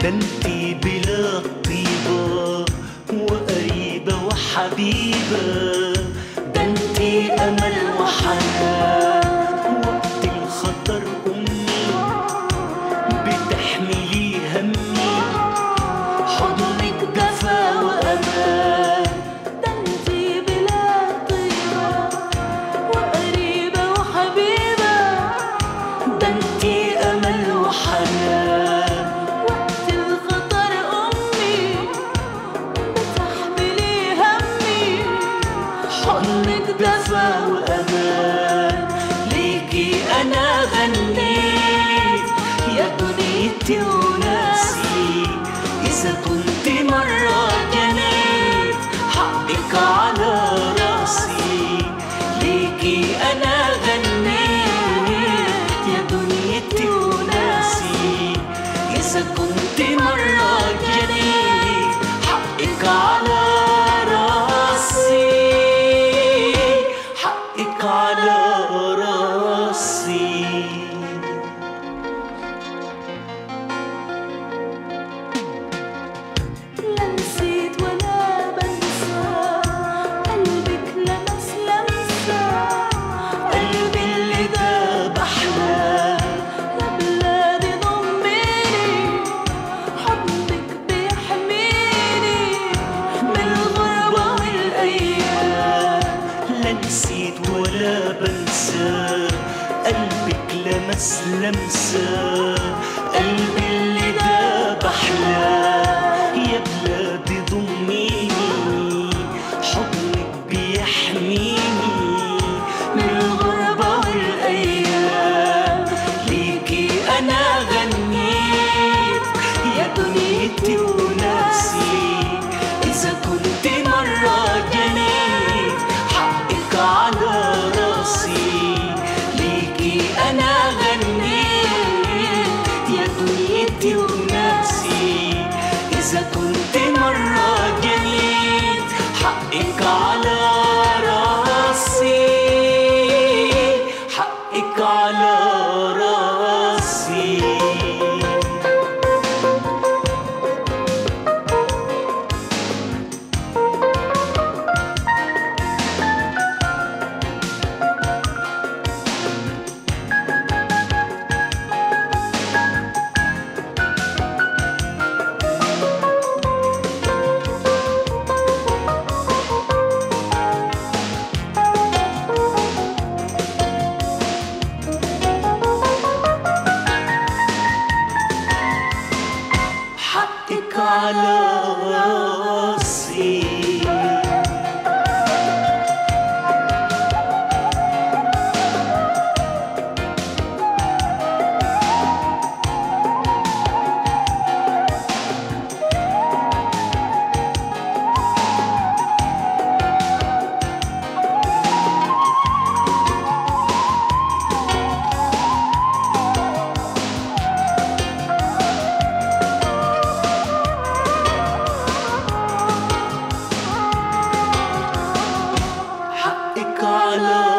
ده انتي بلا طيبة وقريبة وحبيبة ده انتي أمل وحنان وقت الخطر أمي بتحملي همي حضنك دفا وأمان ده انتي بلا طيبة وقريبة وحبيبة ده انتي أمل وحنان وقت الخطر أمي بتحملي همي حضنك دفا وأمان ليكي أنا غنيت يا دنيتي وناسي إذا كنت مرة جنيت حقك على راسي ليكي أنا غنيت يا دنيتي وناسي إذا كنت مرة جنيت حقك على راسي حقك على راسي لا نسيت ولا بنسى قلبك لمس لمسة قلبي اللي داب أحلام يا بلادي ضميني حضنك بيحميني من الغربة والأيام لا نسيت ولا بنسى قلبك لمس لمسة قلبي اللي داب أحلام يا بلادي ضميني حضنك بيحميني من الغربة والأيام ليكي أنا غنيت يا دنيتي وناسي إذا كنت مرة جنيت حقك على راسي ليكي أنا غنيت يا دنيتي وناسي إذا كنت مرة جنيت حقك على راسي حقك على راسي حقك على راسي حقك على